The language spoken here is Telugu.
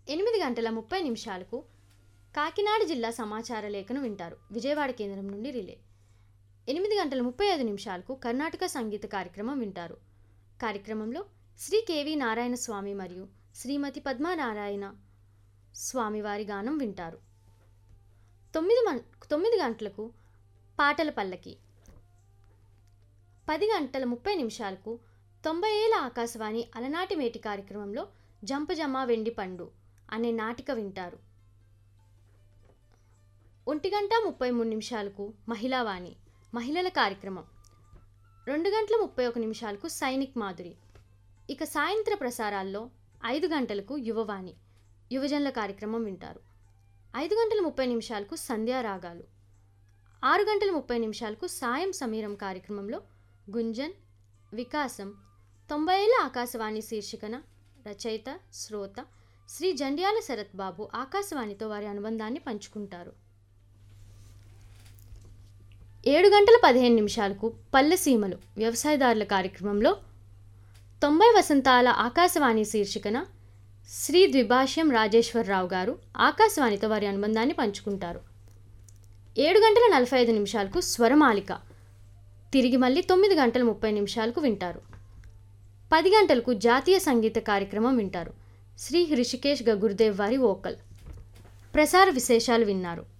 ఎనిమిది గంటల ముప్పై నిమిషాలకు కాకినాడ జిల్లా సమాచార లేఖను వింటారు విజయవాడ కేంద్రం నుండి రిలే ఎనిమిది గంటల ముప్పై ఐదు నిమిషాలకు కర్ణాటక సంగీత కార్యక్రమం వింటారు కార్యక్రమంలో శ్రీ కేవి నారాయణ స్వామి మరియు శ్రీమతి పద్మనారాయణ స్వామివారి గానం వింటారు తొమ్మిది మన్ తొమ్మిది గంటలకు పాటల పల్లకి పది గంటల ముప్పై నిమిషాలకు తొంభై ఏళ్ళ ఆకాశవాణి అలనాటి మేటి కార్యక్రమంలో జంపజమ్మ వెండి పండు అనే నాటిక వింటారు ఒంటి గంట ముప్పై మూడు నిమిషాలకు మహిళావాణి మహిళల కార్యక్రమం రెండు గంటల ముప్పై ఒక నిమిషాలకు సైనిక్ మాధురి ఇక సాయంత్ర ప్రసారాల్లో ఐదు గంటలకు యువవాణి యువజనుల కార్యక్రమం వింటారు ఐదు గంటల ముప్పై నిమిషాలకు సంధ్యారాగాలు ఆరు గంటల ముప్పై నిమిషాలకు సాయం సమీరం కార్యక్రమంలో గుంజన్ వికాసం తొంభై ఏళ్ళ ఆకాశవాణి శీర్షికన రచయిత శ్రోత శ్రీ జండ్యాల శరత్ బాబు ఆకాశవాణితో వారి అనుబంధాన్ని పంచుకుంటారు ఏడు గంటల పదిహేను నిమిషాలకు పల్లెసీమలు వ్యవసాయదారుల కార్యక్రమంలో తొంభై వసంతాల ఆకాశవాణి శీర్షికన శ్రీ ద్విభాష్యం రాజేశ్వరరావు గారు ఆకాశవాణితో వారి అనుబంధాన్ని పంచుకుంటారు ఏడు గంటల నలభై ఐదు నిమిషాలకు స్వరమాలిక తిరిగి మళ్ళీ తొమ్మిది గంటల ముప్పై నిమిషాలకు వింటారు పది గంటలకు జాతీయ సంగీత కార్యక్రమం వింటారు శ్రీ హృషికేష్ గగురుదేవ్ వారి వోకల్ ప్రసార విశేషాలు విన్నారు